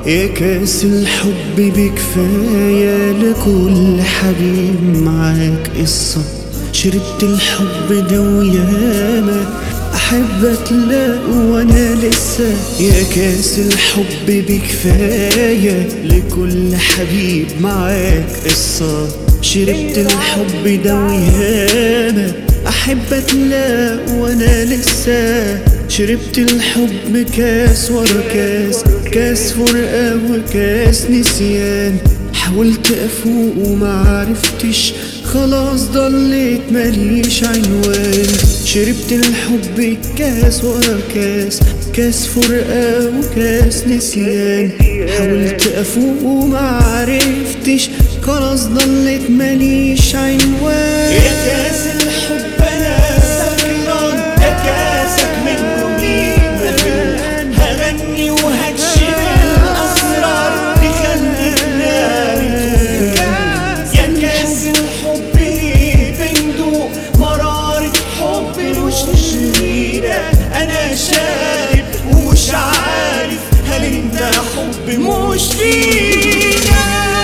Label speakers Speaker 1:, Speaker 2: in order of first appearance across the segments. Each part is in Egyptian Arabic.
Speaker 1: يا كاس الحب بكفاية لكل حبيب معاك قصة شربت الحب ده وياما أحب أتلاقى وأنا لسه يا كاس الحب بكفاية لكل حبيب معاك قصة شربت الحب ده وياما أحب أتلاقى وأنا لسه شربت الحب كاس ورا كاس كاس فرقة وكاس نسيان حاولت أفوق ومعرفتش خلاص ضليت ماليش عنوان شربت الحب كاس ورا كاس كاس فرقة وكاس نسيان حاولت أفوق ومعرفتش خلاص ضليت ماليش عنوان
Speaker 2: يا كاس الحب انا سكران يا كاسك منه مين مفل هغني وهكشف الاسرار بخلينا يا كاس الحب بندوق مرارة حب مش شريرة انا شارب ومش عارف هل انت حب مش فينا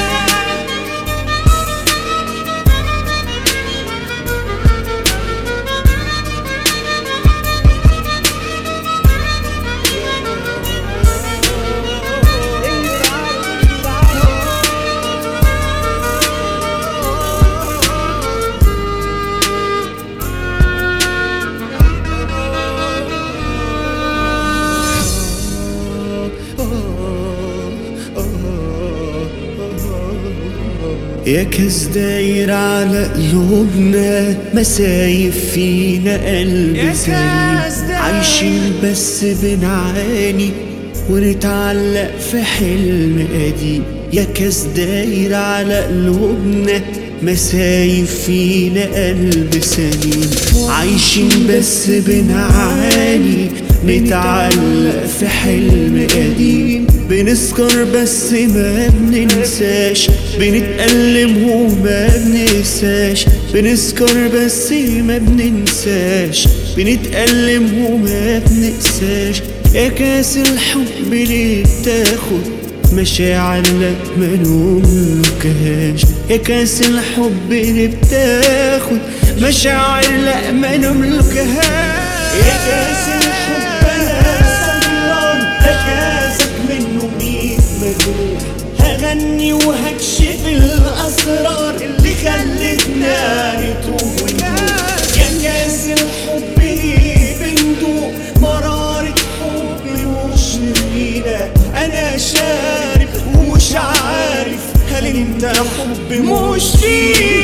Speaker 1: يا كاس داير على قلوبنا مسايف فينا قلب
Speaker 2: يا
Speaker 1: سليم
Speaker 2: كاس داير.
Speaker 1: عايشين بس بنعاني ونتعلق في حلم قديم يا كاس داير على قلوبنا مسايف فينا قلب سليم عايشين بس بنعاني نتعلق في حلم قديم بنسكر بس ما بننساش بنتألم وما بننساش بنسكر بس ما بننساش بنتألم وما بننساش يا كاس الحب ليه بتاخد مشاعرنا ما نملكهاش يا كاس الحب اللي بتاخد مشاعر لا ما نملكهاش
Speaker 2: يا كاس الحب انا سكران ده كاسك منه ميت مجروح هغني وهكشف الاسرار اللي خلتنا نتوه ونروح يا كاس الحب بندوق مرارة حب مش لينا انا شارب ومش عارف هل انت حب مش فينا